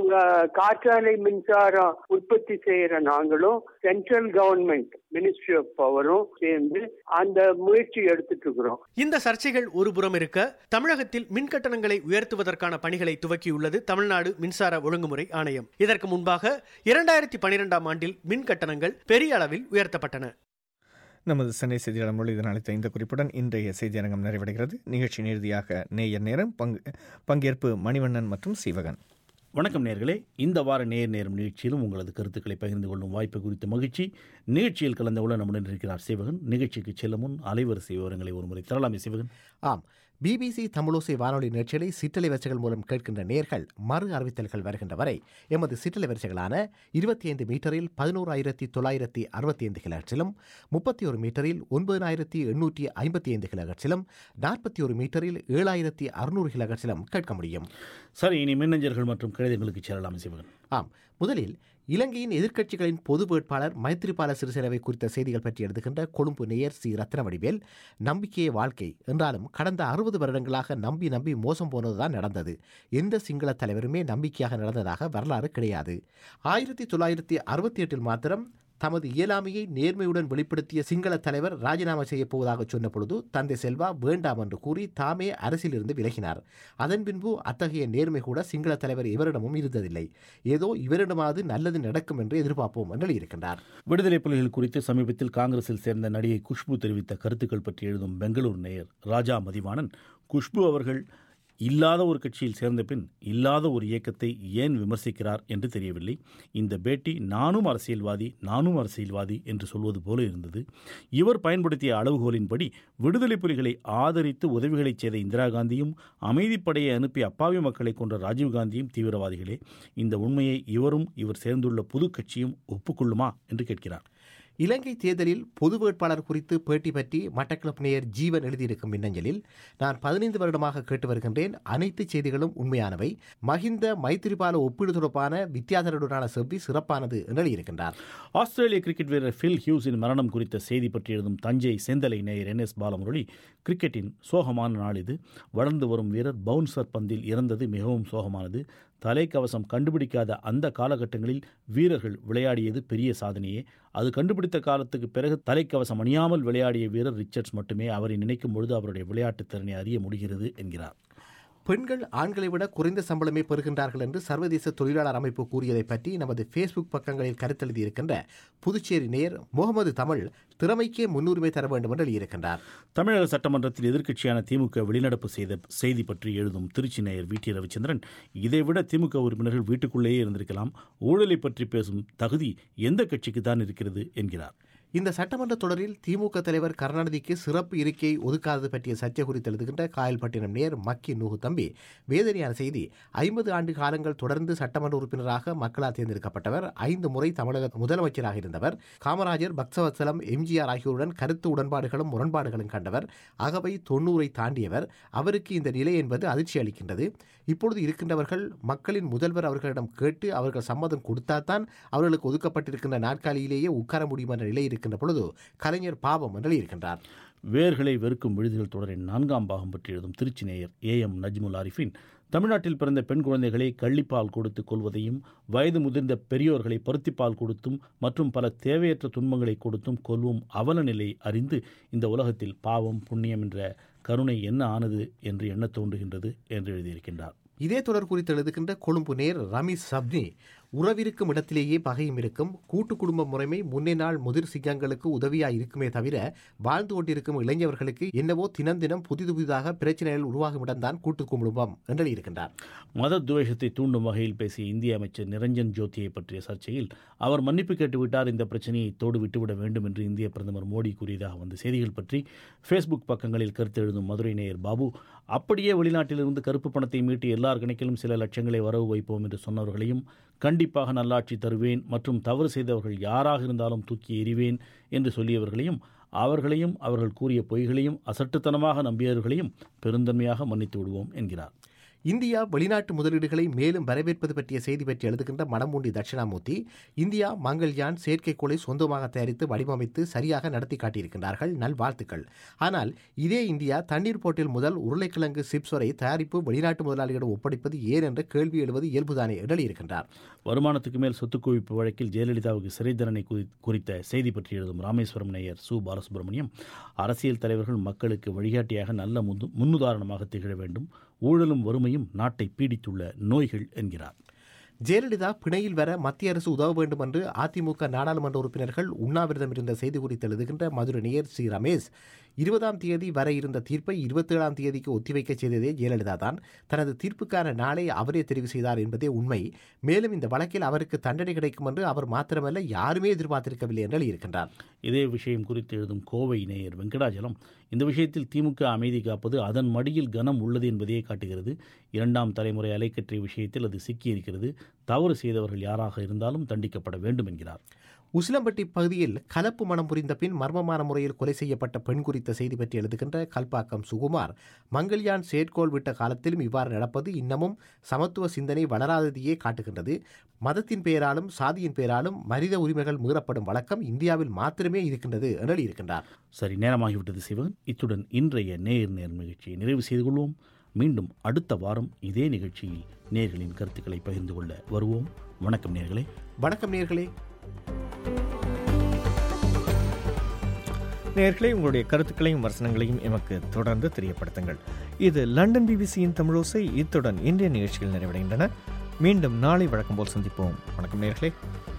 காற்றாலை மின்சாரம் உற்பத்தி செய்யற நாங்களும் சென்ட்ரல் கவர்மெண்ட் மினிஸ்ட்ரி ஆஃப் பவரும் சேர்ந்து அந்த முயற்சி எடுத்துட்டு இருக்கிறோம் இந்த சர்ச்சைகள் ஒரு புறம் இருக்க தமிழகத்தில் மின் கட்டணங்களை உயர்த்துவதற்கான பணிகளை துவக்கியுள்ளது தமிழ்நாடு மின்சார ஒழுங்குமுறை ஆணையம் இதற்கு முன்பாக இரண்டாயிரத்தி பனிரெண்டாம் ஆண்டில் மின் கட்டணங்கள் பெரிய அளவில் உயர்த்தப்பட்டன நமது சென்னை செய்தியாளர் முரளிதரன் அளித்த இந்த குறிப்புடன் இன்றைய செய்தியரங்கம் நிறைவடைகிறது நிகழ்ச்சியின் இறுதியாக நேயர் நேரம் பங்கு பங்கேற்பு மணிவண்ணன் மற்றும் சிவகன் வணக்கம் நேர்களே இந்த வார நேர் நேரம் நிகழ்ச்சியிலும் உங்களது கருத்துக்களை பகிர்ந்து கொள்ளும் வாய்ப்பு குறித்த மகிழ்ச்சி நிகழ்ச்சியில் கலந்து கொள்ள நம்முடன் இருக்கிறார் சிவகன் நிகழ்ச்சிக்கு செல்ல முன் அலைவரிசை விவரங்களை ஒருமுறை தரலாமே சிவகன் ஆம் பிபிசி தமிழோசை வானொலி நிகழ்ச்சிகளை சிற்றலை வரிசைகள் மூலம் கேட்கின்ற நேர்கள் மறு அறிவித்தல்கள் வருகின்ற வரை எமது சிற்றலை வரிசைகளான இருபத்தி ஐந்து மீட்டரில் பதினோராயிரத்தி தொள்ளாயிரத்தி அறுபத்தி ஐந்து கிலோஹெட்ஸிலும் முப்பத்தி ஒரு மீட்டரில் ஒன்பதாயிரத்தி எண்ணூற்றி ஐம்பத்தி ஐந்து கிலோஹெட்ஸிலும் நாற்பத்தி ஒரு மீட்டரில் ஏழாயிரத்தி அறுநூறு கிலோஹெட்ஸிலும் கேட்க முடியும் சரி இனி மின்னஞ்சல்கள் மற்றும் கடிதங்களுக்கு செல்லலாம் சிவகன் ஆம் முதலில் இலங்கையின் எதிர்க்கட்சிகளின் பொது வேட்பாளர் மைத்திரிபால சிறிசேனவை குறித்த செய்திகள் பற்றி எழுதுகின்ற கொழும்பு நேயர் சி ரத்னவடிவேல் நம்பிக்கையே வாழ்க்கை என்றாலும் கடந்த அறுபது வருடங்களாக நம்பி நம்பி மோசம் போனதுதான் நடந்தது எந்த சிங்கள தலைவருமே நம்பிக்கையாக நடந்ததாக வரலாறு கிடையாது ஆயிரத்தி தொள்ளாயிரத்தி அறுபத்தி எட்டில் மாத்திரம் தமது இயலாமையை நேர்மையுடன் வெளிப்படுத்திய சிங்கள தலைவர் ராஜினாமா செய்யப் போவதாக சொன்ன பொழுது தந்தை செல்வா வேண்டாம் என்று கூறி தாமே அரசிலிருந்து விலகினார் அதன் பின்பு அத்தகைய நேர்மை கூட சிங்கள தலைவர் இவரிடமும் இருந்ததில்லை ஏதோ இவரிடமாவது நல்லது நடக்கும் என்று எதிர்பார்ப்போம் என்று இருக்கின்றார் விடுதலை புலிகள் குறித்து சமீபத்தில் காங்கிரஸில் சேர்ந்த நடிகை குஷ்பு தெரிவித்த கருத்துக்கள் பற்றி எழுதும் பெங்களூர் நேயர் ராஜா மதிவாணன் குஷ்பு அவர்கள் இல்லாத ஒரு கட்சியில் சேர்ந்த பின் இல்லாத ஒரு இயக்கத்தை ஏன் விமர்சிக்கிறார் என்று தெரியவில்லை இந்த பேட்டி நானும் அரசியல்வாதி நானும் அரசியல்வாதி என்று சொல்வது போல இருந்தது இவர் பயன்படுத்திய அளவுகோலின்படி விடுதலை புலிகளை ஆதரித்து உதவிகளை செய்த இந்திரா காந்தியும் அமைதிப்படையை அனுப்பி அப்பாவி மக்களை கொன்ற ராஜீவ்காந்தியும் தீவிரவாதிகளே இந்த உண்மையை இவரும் இவர் சேர்ந்துள்ள புது கட்சியும் ஒப்புக்கொள்ளுமா என்று கேட்கிறார் இலங்கை தேர்தலில் பொது வேட்பாளர் குறித்து பேட்டி பற்றி மட்டக்களப்பு நேயர் ஜீவன் எழுதியிருக்கும் மின்னஞ்சலில் நான் பதினைந்து வருடமாக கேட்டு வருகின்றேன் அனைத்து செய்திகளும் உண்மையானவை மஹிந்த மைத்திரிபால ஒப்பீடு தொடர்பான வித்தியாசருடனான செவ்வி சிறப்பானது என்று எழுதியிருக்கின்றார் ஆஸ்திரேலிய கிரிக்கெட் வீரர் ஃபில் ஹியூஸின் மரணம் குறித்த செய்தி பற்றி எழுதும் தஞ்சை செந்தலை நேயர் என் எஸ் பாலமுரளி கிரிக்கெட்டின் சோகமான நாள் இது வளர்ந்து வரும் வீரர் பவுன்சர் பந்தில் இறந்தது மிகவும் சோகமானது தலைக்கவசம் கண்டுபிடிக்காத அந்த காலகட்டங்களில் வீரர்கள் விளையாடியது பெரிய சாதனையே அது கண்டுபிடித்த காலத்துக்கு பிறகு தலைக்கவசம் அணியாமல் விளையாடிய வீரர் ரிச்சர்ட்ஸ் மட்டுமே அவரை நினைக்கும் பொழுது அவருடைய விளையாட்டுத் திறனை அறிய முடிகிறது என்கிறார் பெண்கள் ஆண்களை விட குறைந்த சம்பளமே பெறுகின்றார்கள் என்று சர்வதேச தொழிலாளர் அமைப்பு கூறியதை பற்றி நமது ஃபேஸ்புக் பக்கங்களில் கருத்தெழுதியிருக்கின்ற புதுச்சேரி நேயர் முகமது தமிழ் திறமைக்கே முன்னுரிமை தர வேண்டும் என்று எழுதியிருக்கின்றார் தமிழக சட்டமன்றத்தில் எதிர்க்கட்சியான திமுக வெளிநடப்பு செய்த செய்தி பற்றி எழுதும் திருச்சி நேயர் வி டி ரவிச்சந்திரன் இதைவிட திமுக உறுப்பினர்கள் வீட்டுக்குள்ளேயே இருந்திருக்கலாம் ஊழலை பற்றி பேசும் தகுதி எந்த கட்சிக்கு தான் இருக்கிறது என்கிறார் இந்த சட்டமன்ற தொடரில் திமுக தலைவர் கருணாநிதிக்கு சிறப்பு இருக்கையை ஒதுக்காதது பற்றிய சர்ச்சை குறித்து எழுதுகின்ற காயல்பட்டினம் நேர் மக்கி நூகு தம்பி வேதனையான செய்தி ஐம்பது ஆண்டு காலங்கள் தொடர்ந்து சட்டமன்ற உறுப்பினராக மக்களால் தேர்ந்தெடுக்கப்பட்டவர் ஐந்து முறை தமிழக முதலமைச்சராக இருந்தவர் காமராஜர் பக்சவத்சலம் எம்ஜிஆர் ஆகியோருடன் கருத்து உடன்பாடுகளும் முரண்பாடுகளும் கண்டவர் அகவை தொண்ணூறை தாண்டியவர் அவருக்கு இந்த நிலை என்பது அதிர்ச்சி அளிக்கின்றது இப்பொழுது இருக்கின்றவர்கள் மக்களின் முதல்வர் அவர்களிடம் கேட்டு அவர்கள் சம்மதம் கொடுத்தால்தான் அவர்களுக்கு ஒதுக்கப்பட்டிருக்கின்ற நாற்காலியிலேயே உட்கார முடியும் என்ற நிலை இருக்கின்ற பொழுது கலைஞர் பாவம் என்று இருக்கின்றார் வேர்களை வெறுக்கும் விடுதிகள் தொடரின் நான்காம் பாகம் பற்றி எழுதும் திருச்சி நேயர் ஏ எம் நஜ்முல் ஆரிஃபின் தமிழ்நாட்டில் பிறந்த பெண் குழந்தைகளை கள்ளிப்பால் கொடுத்து கொள்வதையும் வயது முதிர்ந்த பெரியோர்களை பருத்திப்பால் கொடுத்தும் மற்றும் பல தேவையற்ற துன்பங்களை கொடுத்தும் கொல்வும் அவல நிலை அறிந்து இந்த உலகத்தில் பாவம் புண்ணியம் என்ற கருணை என்ன ஆனது என்று எண்ண தோன்றுகின்றது என்று எழுதியிருக்கின்றார் இதே தொடர் குறித்து எழுதுகின்ற கொழும்பு நேர் ரமீஸ் சப்னி உறவிருக்கும் இடத்திலேயே பகையும் இருக்கும் கூட்டு குடும்ப முறைமை முன்னே நாள் முதிர் சிங்கங்களுக்கு உதவியாக இருக்குமே தவிர வாழ்ந்து கொண்டிருக்கும் இளைஞர்களுக்கு என்னவோ தினம் தினம் புதிது புதிதாக பிரச்சனைகள் உருவாகும் இடம்தான் கூட்டு குடும்பம் என்று இருக்கின்றார் மத துவேஷத்தை தூண்டும் வகையில் பேசிய இந்திய அமைச்சர் நிரஞ்சன் ஜோதியை பற்றிய சர்ச்சையில் அவர் மன்னிப்பு கேட்டுவிட்டார் இந்த பிரச்சனையை தோடு விட்டுவிட வேண்டும் என்று இந்திய பிரதமர் மோடி கூறியதாக வந்த செய்திகள் பற்றி ஃபேஸ்புக் பக்கங்களில் கருத்து எழுதும் மதுரை நேயர் பாபு அப்படியே வெளிநாட்டிலிருந்து கருப்பு பணத்தை மீட்டு எல்லார் கணக்கிலும் சில லட்சங்களை வரவு வைப்போம் என்று சொன்னவர்களையும் கண்டிப்பாக நல்லாட்சி தருவேன் மற்றும் தவறு செய்தவர்கள் யாராக இருந்தாலும் தூக்கி எறிவேன் என்று சொல்லியவர்களையும் அவர்களையும் அவர்கள் கூறிய பொய்களையும் அசட்டுத்தனமாக நம்பியவர்களையும் பெருந்தன்மையாக மன்னித்து விடுவோம் என்கிறார் இந்தியா வெளிநாட்டு முதலீடுகளை மேலும் வரவேற்பது பற்றிய செய்தி பற்றி எழுதுகின்ற மணமுண்டி தட்சிணாமூர்த்தி இந்தியா மங்கள்யான் செயற்கைக்கோளை சொந்தமாக தயாரித்து வடிவமைத்து சரியாக நடத்தி காட்டியிருக்கின்றார்கள் நல்வாழ்த்துக்கள் ஆனால் இதே இந்தியா தண்ணீர் போட்டில் முதல் உருளைக்கிழங்கு சிப்ஸ் வரை தயாரிப்பு வெளிநாட்டு முதலாளிகளிடம் ஒப்படைப்பது ஏன் என்ற கேள்வி எழுவது இயல்புதானே எழுதியிருக்கின்றார் வருமானத்துக்கு மேல் சொத்து குவிப்பு வழக்கில் ஜெயலலிதாவுக்கு சிறை தண்டனை குறித்த செய்தி பற்றி எழுதும் ராமேஸ்வரம் நேயர் சு பாலசுப்ரமணியம் அரசியல் தலைவர்கள் மக்களுக்கு வழிகாட்டியாக நல்ல முன்னுதாரணமாக திகழ வேண்டும் ஊழலும் வறுமையும் நாட்டை பீடித்துள்ள நோய்கள் என்கிறார் ஜெயலலிதா பிணையில் வர மத்திய அரசு உதவ வேண்டும் என்று அதிமுக நாடாளுமன்ற உறுப்பினர்கள் உண்ணாவிரதம் இருந்த செய்தி குறித்து எழுதுகின்ற மதுரை நேயர் சி ரமேஷ் இருபதாம் தேதி வர இருந்த தீர்ப்பை இருபத்தேழாம் தேதிக்கு ஒத்திவைக்க செய்ததே ஜெயலலிதா தான் தனது தீர்ப்புக்கான நாளை அவரே தெரிவு செய்தார் என்பதே உண்மை மேலும் இந்த வழக்கில் அவருக்கு தண்டனை கிடைக்கும் என்று அவர் மாத்திரமல்ல யாருமே எதிர்பார்த்திருக்கவில்லை என்று எழுதியிருக்கின்றார் இதே விஷயம் குறித்து எழுதும் கோவை நேயர் வெங்கடாஜலம் இந்த விஷயத்தில் திமுக அமைதி காப்பது அதன் மடியில் கனம் உள்ளது என்பதையே காட்டுகிறது இரண்டாம் தலைமுறை அலைக்கற்றை விஷயத்தில் அது சிக்கியிருக்கிறது தவறு செய்தவர்கள் யாராக இருந்தாலும் தண்டிக்கப்பட வேண்டும் என்கிறார் உசிலம்பட்டி பகுதியில் கலப்பு மனம் புரிந்த பின் மர்மமான முறையில் கொலை செய்யப்பட்ட பெண் குறித்த செய்தி பற்றி எழுதுகின்ற கல்பாக்கம் சுகுமார் மங்கள்யான் செயற்கோள் விட்ட காலத்திலும் இவ்வாறு நடப்பது இன்னமும் சமத்துவ சிந்தனை வளராததையே காட்டுகின்றது மதத்தின் பெயராலும் சாதியின் பெயராலும் மனித உரிமைகள் மீறப்படும் வழக்கம் இந்தியாவில் மாத்திரமே இருக்கின்றது என்று இருக்கின்றார் சரி நேரமாகிவிட்டது சிவன் இத்துடன் இன்றைய நேர் நேர் நிகழ்ச்சியை நிறைவு செய்து கொள்வோம் மீண்டும் அடுத்த வாரம் இதே நிகழ்ச்சியில் நேர்களின் கருத்துக்களை பகிர்ந்து கொள்ள வருவோம் வணக்கம் நேர்களே வணக்கம் நேர்களே நேர்களே உங்களுடைய கருத்துக்களையும் விமர்சனங்களையும் எமக்கு தொடர்ந்து தெரியப்படுத்துங்கள் இது லண்டன் பிபிசியின் தமிழோசை இத்துடன் இன்றைய நிகழ்ச்சிகள் நிறைவடைகின்றன மீண்டும் நாளை வழக்கம் போல் சந்திப்போம் வணக்கம் நேர்களே